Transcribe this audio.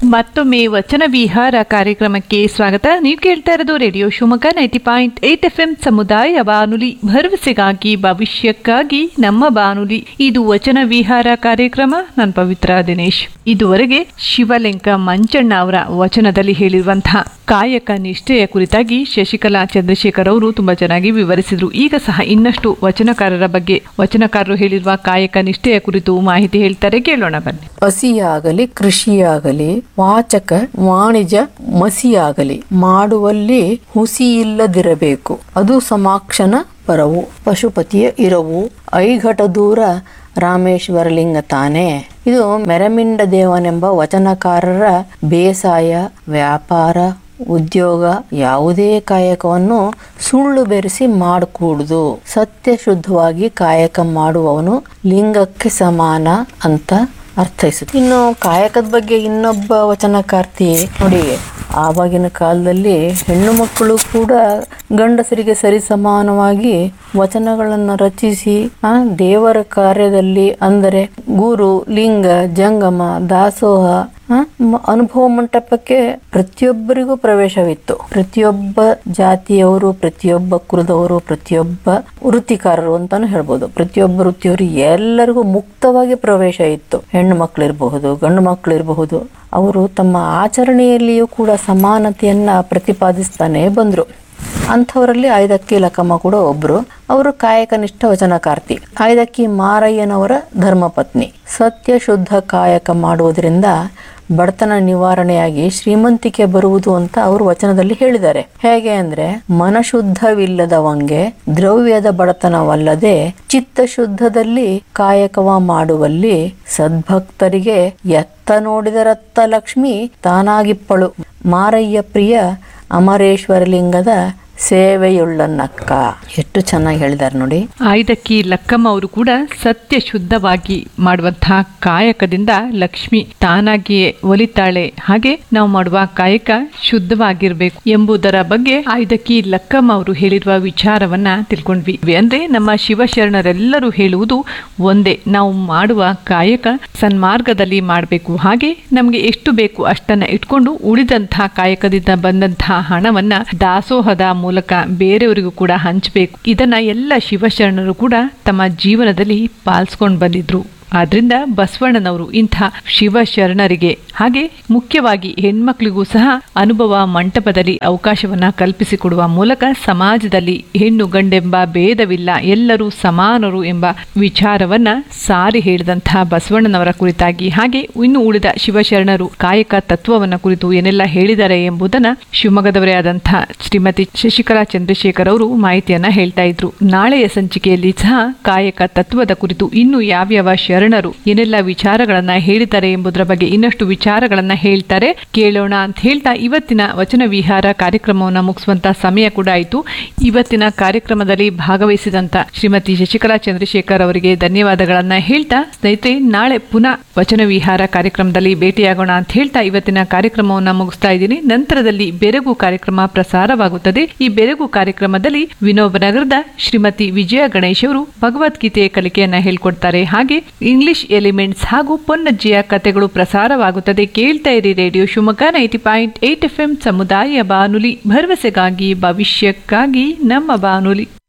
ಮತ್ತೊಮ್ಮೆ ವಚನ ವಿಹಾರ ಕಾರ್ಯಕ್ರಮಕ್ಕೆ ಸ್ವಾಗತ ನೀವು ಕೇಳ್ತಾ ಇರೋದು radio Shivamogga ninety point eight F M ಸಮುದಾಯ ಬಾನುಲಿ ಭರವಸೆಗಾಗಿ ಭವಿಷ್ಯಕ್ಕಾಗಿ ನಮ್ಮ ಬಾನುಲಿ ಇದು ವಚನ ವಿಹಾರ ಕಾರ್ಯಕ್ರಮ ನಾನು ಪವಿತ್ರ ದಿನೇಶ್ ಇದುವರೆಗೆ ಶಿವಲಿಂಗ ಮಂಚಣ್ಣ ಅವರ ವಚನದಲ್ಲಿ ಹೇಳಿರುವಂತಹ ಕಾಯಕ ನಿಷ್ಠೆಯ ಕುರಿತಾಗಿ ಶಶಿಕಲಾ ಚಂದ್ರಶೇಖರ್ ಅವರು ತುಂಬಾ ಚೆನ್ನಾಗಿ ವಿವರಿಸಿದ್ರು ಈಗ ಸಹ ಇನ್ನಷ್ಟು ವಚನಕಾರರ ಬಗ್ಗೆ ವಚನಕಾರರು ಹೇಳಿರುವ ಕಾಯಕ ನಿಷ್ಠೆಯ ಕುರಿತು ಮಾಹಿತಿ ಹೇಳ್ತಾರೆ ಕೇಳೋಣ ಬನ್ನಿ ಹಸಿಯಾಗಲಿ ಕೃಷಿಯಾಗಲಿ ವಾಚಕ ವಾಣಿಜ್ಯ ಮಸಿಯಾಗಲಿ ಮಾಡುವಲ್ಲಿ ಹುಸಿಯಿಲ್ಲದಿರಬೇಕು ಅದು ಸಮಾಕ್ಷಣ ಪರವು ಪಶುಪತಿಯ ಇರವು ಐಘಟ ದೂರ ರಾಮೇಶ್ವರ ಲಿಂಗ ತಾನೇ ಇದು ಮೆರಮಿಂಡ ದೇವನೆಂಬ ವಚನಕಾರರ ಬೇಸಾಯ ವ್ಯಾಪಾರ ಉದ್ಯೋಗ ಯಾವುದೇ ಕಾಯಕವನ್ನು ಸುಳ್ಳು ಬೆರೆಸಿ ಮಾಡಕೂಡುದು ಸತ್ಯ ಶುದ್ಧವಾಗಿ ಕಾಯಕ ಮಾಡುವವನು ಲಿಂಗಕ್ಕೆ ಸಮಾನ ಅಂತ ಅರ್ಥೈಸುತ್ತೆ ಇನ್ನು ಕಾಯಕದ ಬಗ್ಗೆ ಇನ್ನೊಬ್ಬ ವಚನಕಾರ್ತಿ ನೋಡಿ ಆವಾಗಿನ ಕಾಲದಲ್ಲಿ ಹೆಣ್ಣು ಮಕ್ಕಳು ಕೂಡ ಗಂಡಸರಿಗೆ ಸರಿ ಸಮಾನವಾಗಿ ವಚನಗಳನ್ನು ರಚಿಸಿ ಆ ದೇವರ ಕಾರ್ಯದಲ್ಲಿ ಅಂದರೆ ಗುರು ಲಿಂಗ ಜಂಗಮ ದಾಸೋಹ ಆ, ಮ- ಅನುಭವ ಮಂಟಪಕ್ಕೆ ಪ್ರತಿಯೊಬ್ಬರಿಗೂ ಪ್ರವೇಶವಿತ್ತು ಪ್ರತಿಯೊಬ್ಬ ಜಾತಿಯವರು ಪ್ರತಿಯೊಬ್ಬ ಕುಲದವರು ಪ್ರತಿಯೊಬ್ಬ ವೃತ್ತಿಕಾರರು ಅಂತಾನು ಹೇಳ್ಬೋದು ಪ್ರತಿಯೊಬ್ಬ ವೃತ್ತಿಯವರು ಎಲ್ಲರಿಗೂ ಮುಕ್ತವಾಗಿ ಪ್ರವೇಶ ಇತ್ತು ಹೆಣ್ಣು ಮಕ್ಕಳಿರಬಹುದು ಗಂಡು ಮಕ್ಕಳಿರಬಹುದು ಅವರು ತಮ್ಮ ಆಚರಣೆಯಲ್ಲಿಯೂ ಕೂಡ ಸಮಾನತೆಯನ್ನ ಪ್ರತಿಪಾದಿಸ್ತಾನೆ ಬಂದ್ರು ಅಂಥವರಲ್ಲಿ ಆಯ್ದಕ್ಕಿ ಲಕ್ಕಮ್ಮ ಕೂಡ ಒಬ್ರು ಅವರು ಕಾಯಕನಿಷ್ಠ ವಚನಕಾರ್ತಿ ಆಯ್ದಕ್ಕಿ ಮಾರಯ್ಯನವರ ಧರ್ಮಪತ್ನಿ ಸತ್ಯ ಶುದ್ಧ ಕಾಯಕ ಮಾಡುವುದರಿಂದ ಬಡತನ ನಿವಾರಣೆಯಾಗಿ ಶ್ರೀಮಂತಿಕೆ ಬರುವುದು ಅಂತ ಅವರು ವಚನದಲ್ಲಿ ಹೇಳಿದ್ದಾರೆ ಹೇಗೆ ಅಂದ್ರೆ ಮನಶುದ್ಧವಿಲ್ಲದವಂಗೆ ದ್ರವ್ಯದ ಬಡತನವಲ್ಲದೆ ಚಿತ್ತಶುದ್ಧದಲ್ಲಿ ಕಾಯಕವ ಮಾಡುವಲ್ಲಿ ಸದ್ಭಕ್ತರಿಗೆ ಎತ್ತ ನೋಡಿದರತ್ತ ಲಕ್ಷ್ಮಿ ತಾನಾಗಿಪ್ಪಳು ಮಾರಯ್ಯ ಪ್ರಿಯ ಅಮರೇಶ್ವರ ಲಿಂಗದ ಸೇವೆಯುಳ್ಳನ್ನಕ್ಕ ಎಷ್ಟು ಚೆನ್ನಾಗಿ ಹೇಳಿದ್ದಾರೆ ನೋಡಿ ಆಯ್ದಕ್ಕಿ ಲಕ್ಕಮ್ಮ ಅವರು ಕೂಡ ಸತ್ಯ ಶುದ್ಧವಾಗಿ ಮಾಡುವಂತಹ ಕಾಯಕದಿಂದ ಲಕ್ಷ್ಮಿ ತಾನಾಗಿಯೇ ಒಲಿತಾಳೆ ಹಾಗೆ ನಾವು ಮಾಡುವ ಕಾಯಕ ಶುದ್ಧವಾಗಿರ್ಬೇಕು ಎಂಬುದರ ಬಗ್ಗೆ ಆಯ್ದಕ್ಕಿ ಲಕ್ಕಮ್ಮ ಅವರು ಹೇಳಿರುವ ವಿಚಾರವನ್ನ ತಿಳ್ಕೊಂಡ್ವಿ ಅಂದ್ರೆ ನಮ್ಮ ಶಿವಶರಣರೆಲ್ಲರೂ ಹೇಳುವುದು ಒಂದೇ ನಾವು ಮಾಡುವ ಕಾಯಕ ಸನ್ಮಾರ್ಗದಲ್ಲಿ ಮಾಡಬೇಕು ಹಾಗೆ ನಮಗೆ ಎಷ್ಟು ಬೇಕು ಅಷ್ಟನ್ನ ಇಟ್ಕೊಂಡು ಉಳಿದಂತಹ ಕಾಯಕದಿಂದ ಬಂದಂತಹ ಹಣವನ್ನ ದಾಸೋಹದ ಮೂಲಕ ಬೇರೆಯವರಿಗೂ ಕೂಡ ಹಂಚಬೇಕು ಇದನ್ನ ಎಲ್ಲ ಶಿವಶರಣರು ಕೂಡ ತಮ್ಮ ಜೀವನದಲ್ಲಿ ಪಾಲಿಸ್ಕೊಂಡು ಬಂದಿದ್ರು ಆದ್ರಿಂದ ಬಸವಣ್ಣನವರು ಇಂಥ ಶಿವಶರಣರಿಗೆ ಹಾಗೆ ಮುಖ್ಯವಾಗಿ ಹೆಣ್ಮಕ್ಳಿಗೂ ಸಹ ಅನುಭವ ಮಂಟಪದಲ್ಲಿ ಅವಕಾಶವನ್ನ ಕಲ್ಪಿಸಿಕೊಡುವ ಮೂಲಕ ಸಮಾಜದಲ್ಲಿ ಹೆಣ್ಣು ಗಂಡೆಂಬ ಭೇದವಿಲ್ಲ ಎಲ್ಲರೂ ಸಮಾನರು ಎಂಬ ವಿಚಾರವನ್ನ ಸಾರಿ ಹೇಳಿದಂತಹ ಬಸವಣ್ಣನವರ ಕುರಿತಾಗಿ ಹಾಗೆ ಇನ್ನು ಉಳಿದ ಶಿವಶರಣರು ಕಾಯಕ ತತ್ವವನ್ನ ಕುರಿತು ಏನೆಲ್ಲ ಹೇಳಿದ್ದಾರೆ ಎಂಬುದನ್ನ ಶಿವಮೊಗ್ಗದವರೇ ಆದಂತಹ ಶ್ರೀಮತಿ ಶಶಿಕಲಾ ಚಂದ್ರಶೇಖರ್ ಅವರು ಮಾಹಿತಿಯನ್ನ ಹೇಳ್ತಾ ಇದ್ರು ನಾಳೆಯ ಸಂಚಿಕೆಯಲ್ಲಿ ಸಹ ಕಾಯಕ ತತ್ವದ ಕುರಿತು ಇನ್ನು ಯಾವ್ಯಾವ ಶರಣರು ಏನೆಲ್ಲ ವಿಚಾರಗಳನ್ನ ಹೇಳಿದ್ದಾರೆ ಎಂಬುದರ ಬಗ್ಗೆ ಇನ್ನಷ್ಟು ವಿಚಾರಗಳನ್ನ ಹೇಳ್ತಾರೆ ಕೇಳೋಣ ಅಂತ ಹೇಳ್ತಾ ಇವತ್ತಿನ ವಚನ ವಿಹಾರ ಕಾರ್ಯಕ್ರಮವನ್ನ ಮುಗಿಸುವಂತ ಸಮಯ ಕೂಡ ಆಯಿತು ಇವತ್ತಿನ ಕಾರ್ಯಕ್ರಮದಲ್ಲಿ ಭಾಗವಹಿಸಿದಂತ ಶ್ರೀಮತಿ ಶಶಿಕಲಾ ಚಂದ್ರಶೇಖರ್ ಅವರಿಗೆ ಧನ್ಯವಾದಗಳನ್ನ ಹೇಳ್ತಾ ಸ್ನೇಹಿತರೆ ನಾಳೆ ಪುನಃ ವಚನ ವಿಹಾರ ಕಾರ್ಯಕ್ರಮದಲ್ಲಿ ಭೇಟಿಯಾಗೋಣ ಅಂತ ಹೇಳ್ತಾ ಇವತ್ತಿನ ಕಾರ್ಯಕ್ರಮವನ್ನ ಮುಗಿಸ್ತಾ ಇದ್ದೀನಿ ನಂತರದಲ್ಲಿ ಬೆರಗು ಕಾರ್ಯಕ್ರಮ ಪ್ರಸಾರವಾಗುತ್ತದೆ ಈ ಬೆರಗು ಕಾರ್ಯಕ್ರಮದಲ್ಲಿ ವಿನೋಬ ನಗರದ ಶ್ರೀಮತಿ ವಿಜಯ ಗಣೇಶ್ ಅವರು ಭಗವದ್ಗೀತೆಯ ಕಲಿಕೆಯನ್ನ ಹೇಳ್ಕೊಡ್ತಾರೆ ಹಾಗೆ ಇಂಗ್ಲಿಷ್ ಎಲಿಮೆಂಟ್ಸ್ ಹಾಗೂ ಪೊನ್ನಜ್ಜಿಯ ಕಥೆಗಳು ಪ್ರಸಾರವಾಗುತ್ತದೆ ಕೇಳ್ತಾ ಇರಿ radio Shivamogga ninety point eight F M ಸಮುದಾಯ ಬಾನುಲಿ ಭರವಸೆಗಾಗಿ ಭವಿಷ್ಯಕ್ಕಾಗಿ ನಮ್ಮ ಬಾನುಲಿ